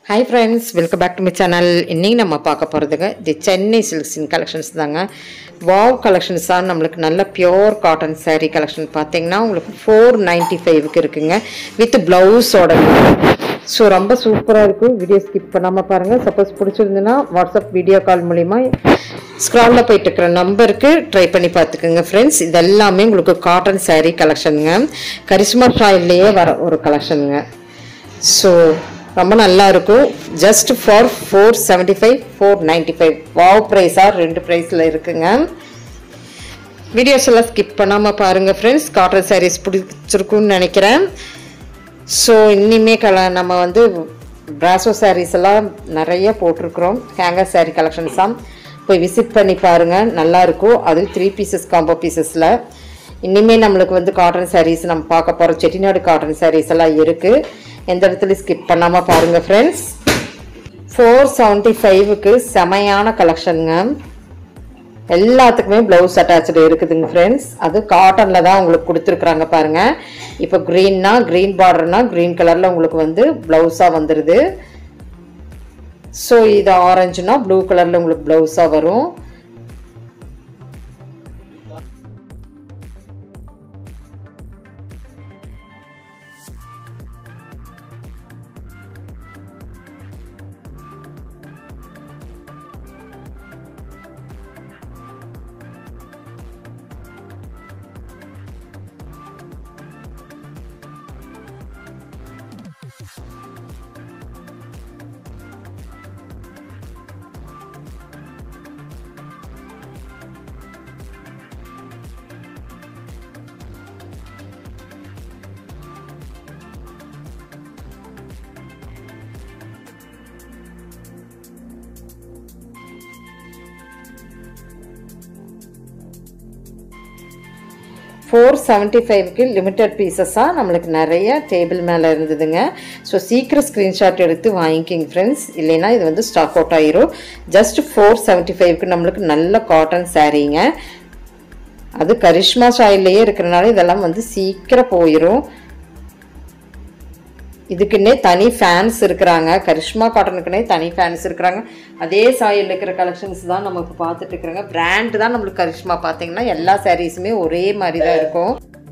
hi friends welcome back to my channel இன்றைக்கி நம்ம பார்க்க போகிறதுங்க தி சென்னை சில்க்ஸின் கலெக்ஷன்ஸ் தாங்க வாவ் கலெக்ஷன்ஸ் தான் நம்மளுக்கு நல்ல பியோர் காட்டன் saree கலெக்ஷன் பார்த்தீங்கன்னா உங்களுக்கு ஃபோர் நைன்ட்டி ஃபைவுக்கு இருக்குங்க வித் ப்ளவுஸோட ஸோ ரொம்ப சூப்பராக இருக்கும் வீடியோ ஸ்கிப் பண்ணாமல் பாருங்கள் சப்போஸ் பிடிச்சிருந்துன்னா வாட்ஸ்அப் வீடியோ கால் மூலிமா ஸ்க்ராலில் போயிட்டு இருக்கிற நம்பருக்கு ட்ரை பண்ணி பார்த்துக்குங்க ஃப்ரெண்ட்ஸ் இது எல்லாமே உங்களுக்கு காட்டன் saree கலெக்ஷனுங்க கரிஷ்மா ஷாயில்லையே வர ஒரு கலெக்ஷனுங்க ஸோ ரொம்ப நல்லா இருக்கும் just for four seventy five four ninety five wow ப்ரைஸாக ரெண்டு ப்ரைஸில் இருக்குங்க வீடியோஸ் எல்லாம் ஸ்கிப் பண்ணாமல் பாருங்கள் ஃப்ரெண்ட்ஸ் காட்டன் சாரீஸ் பிடிச்சிருக்குன்னு நினைக்கிறேன் ஸோ இனிமே கல நம்ம வந்து பிராசோ சாரீஸ் எல்லாம் நிறைய போட்டிருக்கிறோம் ஹேங்கர் saree கலெக்ஷன்ஸ் தான் போய் விசிட் பண்ணி பாருங்கள் நல்லாயிருக்கும் அது த்ரீ பீசஸ் காம்போ பீசஸில் இனிமேல் நம்மளுக்கு வந்து காட்டன் sarees நம்ம பார்க்க போகிறோம் செட்டிநாடு காட்டன் sarees எல்லாம் இருக்குது எந்த இடத்துலையும் ஸ்கிப் பண்ணாமல் பாருங்கள் ஃப்ரெண்ட்ஸ் ஃபோர் செவன்ட்டி ஃபைவுக்கு செமையான கலெக்ஷனுங்க எல்லாத்துக்குமே ப்ளவுஸ் அட்டாச்சு இருக்குதுங்க ஃப்ரெண்ட்ஸ் அது காட்டனில் தான் உங்களுக்கு கொடுத்துருக்குறாங்க பாருங்கள் இப்போ க்ரீன்னா க்ரீன் பார்டர்னா க்ரீன் கலரில் உங்களுக்கு வந்து ப்ளவுஸாக வந்துடுது ஸோ இது ஆரஞ்சுனா ப்ளூ கலரில் உங்களுக்கு ப்ளவுஸாக வரும் ஃபோர் செவன்ட்டி ஃபைவ்க்கு லிமிட்டட் பீசஸாக நம்மளுக்கு நிறைய டேபிள் மேலே இருந்ததுங்க ஸோ சீக்கிரம் ஸ்க்ரீன்ஷாட் எடுத்து வாங்கிக்கிங்க ஃப்ரெண்ட்ஸ் இல்லைன்னா இது வந்து ஸ்டாக் அவுட் ஆயிரும் ஜஸ்ட் ஃபோர் செவன்ட்டி ஃபைவ்க்கு நம்மளுக்கு நல்ல காட்டன் சாரீங்க அது கரிஷ்மா ஸ்டைல்லையே இருக்கிறனால இதெல்லாம் வந்து சீக்கிரம் போயிடும் இதுக்குன்னே தனி ஃபேன்ஸ் இருக்கிறாங்க கரிஷ்மா காட்டனுக்குன்னே தனி ஃபேன்ஸ் இருக்கிறாங்க அதே சாயில் இருக்கிற கலெக்ஷன்ஸ் தான் நம்ம இப்போ பார்த்துட்டு இருக்கிறோங்க பிராண்ட் தான் நம்மளுக்கு கரிஷ்மா பார்த்தீங்கன்னா எல்லா சாரீஸுமே ஒரே மாதிரி தான் இருக்கும்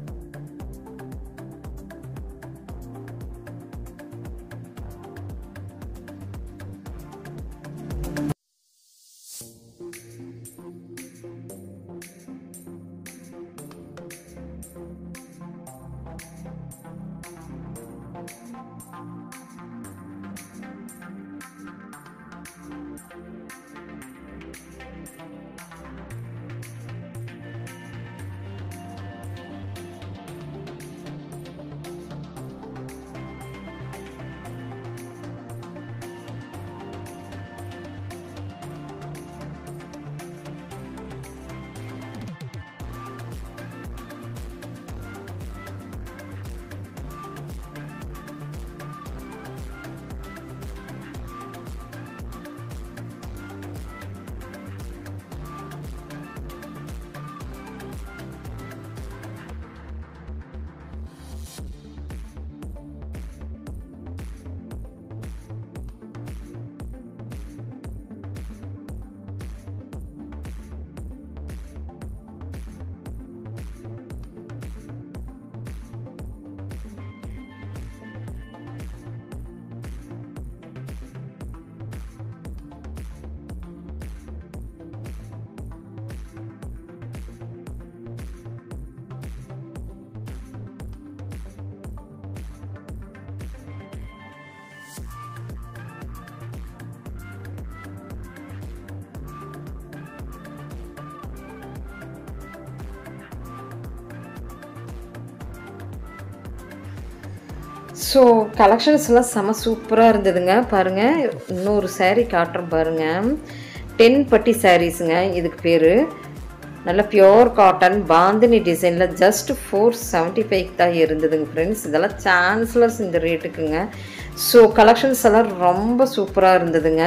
ஸோ கலெக்ஷன்ஸ் எல்லாம் செம சூப்பராக இருந்ததுங்க பாருங்கள் இன்னொரு saree காட்டுறேன் பாருங்கள் டென் பட்டி சாரீஸுங்க இதுக்கு பேர் நல்ல பியோர் காட்டன் பாந்தினி டிசைனில் ஜஸ்ட் ஃபோர் செவன்ட்டி ஃபைவ் தான் இருந்ததுங்க ஃப்ரெண்ட்ஸ் இதெல்லாம் சான்ஸ்லர்ஸ் இந்த ரேட்டுக்குங்க ஸோ கலெக்ஷன்ஸ் எல்லாம் ரொம்ப சூப்பராக இருந்ததுங்க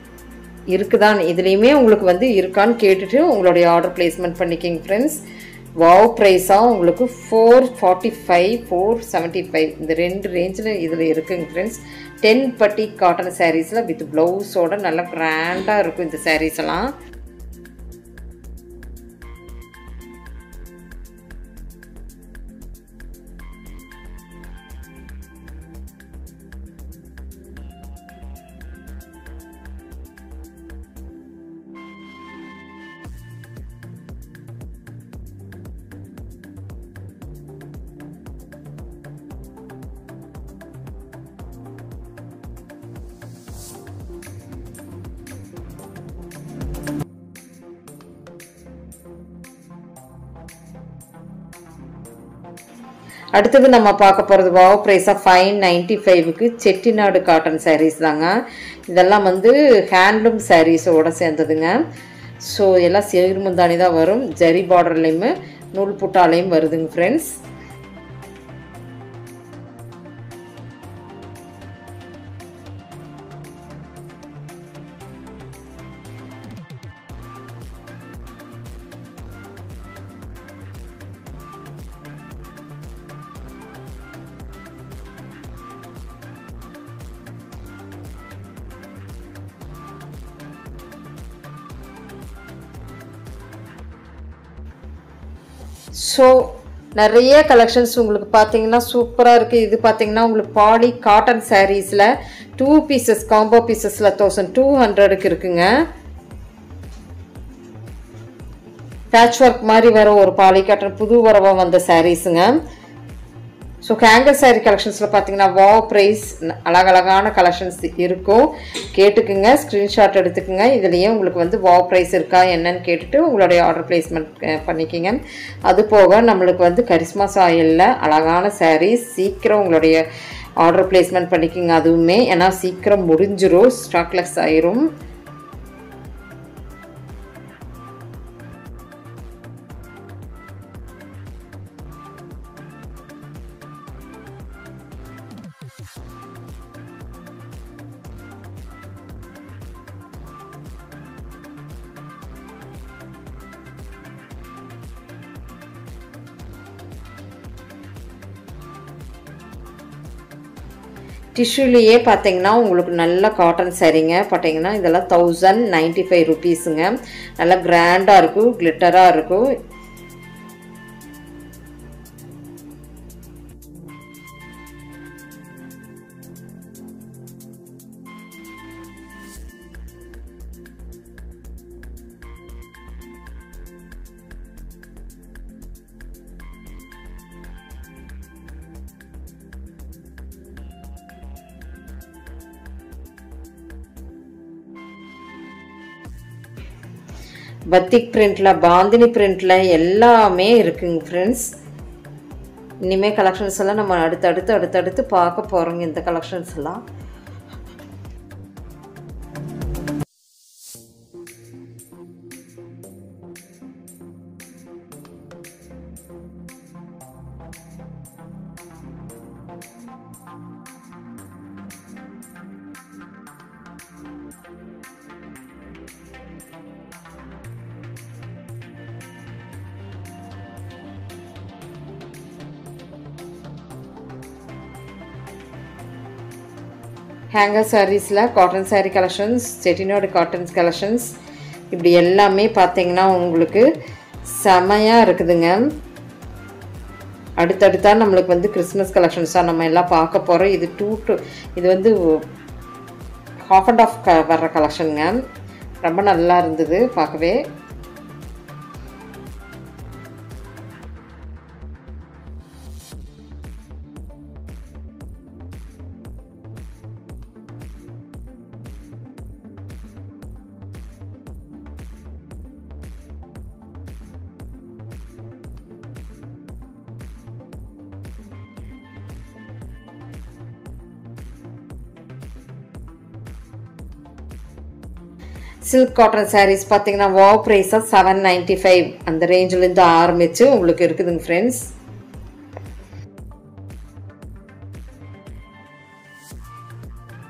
இருக்குதான் இதுலேயுமே உங்களுக்கு வந்து இருக்கான்னு கேட்டுட்டு உங்களுடைய ஆர்டர் பிளேஸ்மெண்ட் பண்ணிக்கிங்க ஃப்ரெண்ட்ஸ் வாவ் ப்ரைஸாக உங்களுக்கு four forty five four seventy five இந்த ரெண்டு ரேஞ்சில் இதில் இருக்குங்க ஃப்ரெண்ட்ஸ் டென் பட்டி காட்டன் சாரீஸில் வித் ப்ளவுஸோட நல்லா கிராண்டாக இருக்கும் இந்த சாரீஸ் எல்லாம் அடுத்தது நம்ம பார்க்க போகிறது வாவ் ப்ரைஸாக ஃபைவ் நைன்ட்டி ஃபைவுக்கு செட்டிநாடு காட்டன் சாரீஸ் தாங்க இதெல்லாம் வந்து ஹேண்ட்லூம் சாரீஸோட சேர்ந்ததுங்க ஸோ எல்லாம் சேர் முந்தானி தான் வரும் ஜரி பார்டர்லேயுமே நூல் புட்டாலையும் வருதுங்க ஃப்ரெண்ட்ஸ் ஸோ நிறைய கலெக்ஷன்ஸ் உங்களுக்கு பார்த்தீங்கன்னா சூப்பராக இருக்குது இது பார்த்தீங்கன்னா உங்களுக்கு பாலி காட்டன் சாரீஸில் டூ பீசஸ் காம்போ பீசஸில் தௌசண்ட் டூ ஹண்ட்ரடுக்கு இருக்குங்க பேட்ச் ஒர்க் மாதிரி வர ஒரு பாலி காட்டன் புது வரவாக வந்த சாரீஸுங்க ஸோ ஹேங்கர் சாரீ கலெக்ஷன்ஸில் பார்த்தீங்கன்னா வா ப்ரைஸ் அழகழகான கலெக்ஷன்ஸ் இருக்கும் கேட்டுக்குங்க ஸ்க்ரீன்ஷாட் எடுத்துக்குங்க இதுலேயே உங்களுக்கு வந்து வா ப்ரைஸ் இருக்கா என்னன்னு கேட்டுட்டு உங்களுடைய ஆர்டர் பிளேஸ்மெண்ட் பண்ணிக்கிங்க அது போக நம்மளுக்கு வந்து கரிஸ்மா சாயலில் அழகான சாரீஸ் சீக்கிரம் உங்களுடைய ஆர்டர் பிளேஸ்மெண்ட் பண்ணிக்கிங்க அதுவுமே ஏன்னா சீக்கிரம் முடிஞ்சிரும் ஸ்டாக்லெஸ் ஆயிரும் டிஷ்யூலேயே பார்த்தீங்கன்னா உங்களுக்கு நல்ல காட்டன் சரிங்க பார்த்தீங்கன்னா இதெல்லாம் தௌசண்ட் நைன்ட்டி ஃபைவ் ருபீஸுங்க நல்லா கிராண்டாக இருக்கும் கிளிட்டராக இருக்கும் பத்திக் பிரிண்டில் பாந்தினி பிரிண்டில் எல்லாமே இருக்குங்க ஃப்ரெண்ட்ஸ் இனிமேல் கலெக்ஷன்ஸ் எல்லாம் நம்ம அடுத்தடுத்து அடுத்தடுத்து பார்க்க போகிறோங்க இந்த கலெக்ஷன்ஸ் எல்லாம் ஹேங்கர் சாரீஸில் காட்டன் சாரீ கலெக்ஷன்ஸ் செட்டினோட காட்டன்ஸ் கலெக்ஷன்ஸ் இப்படி எல்லாமே பார்த்தீங்கன்னா உங்களுக்கு செமையாக இருக்குதுங்க அடுத்தடுத்தா நம்மளுக்கு வந்து கிறிஸ்மஸ் கலெக்ஷன்ஸாக நம்ம எல்லாம் பார்க்க போகிறோம் இது டூ டு இது வந்து ஹாஃப் அண்ட் ஆஃப் க வர்ற கலெக்ஷனுங்க ரொம்ப நல்லா இருந்தது பார்க்கவே சில்க் காட்டன் சாரீஸ் பார்த்தீங்கன்னா வா ப்ரைஸாக செவன் நைன்ட்டி ஃபைவ் அந்த ரேஞ்சிலேருந்து ஆரம்பித்து உங்களுக்கு இருக்குதுங்க ஃப்ரெண்ட்ஸ்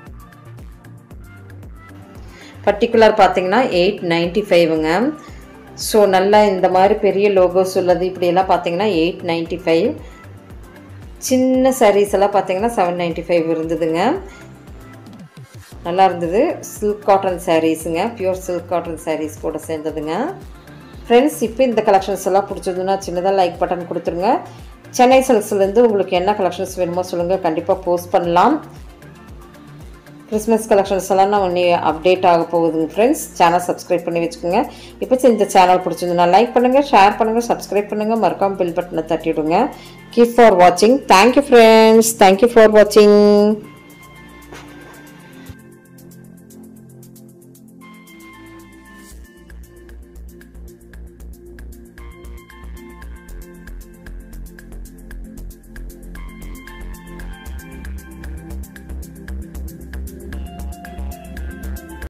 பர்டிகுலர் பார்த்தீங்கன்னா எயிட் நைன்ட்டி ஃபைவுங்க ஸோ நல்லா இந்த மாதிரி பெரிய லோகோஸ் உள்ளது இப்படியெல்லாம் பார்த்தீங்கன்னா எயிட் நைன்ட்டி ஃபைவ் சின்ன சாரீஸ் எல்லாம் பார்த்தீங்கன்னா செவன் நைன்ட்டி ஃபைவ் இருந்ததுங்க நல்லா இருந்தது சில்க் காட்டன் சாரீஸுங்க பியூர் சில்க் காட்டன் சாரீஸ் கூட சேர்ந்ததுங்க ஃப்ரெண்ட்ஸ் இப்போ இந்த கலெக்ஷன்ஸ் எல்லாம் பிடிச்சதுன்னா சின்னதாக லைக் பட்டன் கொடுத்துருங்க சென்னை சில்க்ஸ்லேருந்து உங்களுக்கு என்ன கலெக்ஷன்ஸ் வேணுமோ சொல்லுங்கள் கண்டிப்பாக போஸ்ட் பண்ணலாம் கிறிஸ்மஸ் கலெக்ஷன்ஸ் எல்லாம் நான் ஒன்றே அப்டேட் ஆக போகுதுங்க ஃப்ரெண்ட்ஸ் சேனல் சப்ஸ்கிரைப் பண்ணி வச்சுக்கோங்க இப்போ இந்த சேனல் பிடிச்சிருந்ததுன்னா லைக் பண்ணுங்கள் ஷேர் பண்ணுங்கள் சப்ஸ்கிரைப் பண்ணுங்கள் மறக்காம பில் பட்டனை தட்டிவிடுங்க கீப் ஃபார் வாட்சிங் தேங்க்யூ ஃப்ரெண்ட்ஸ் தேங்க்யூ ஃபார் வாட்சிங்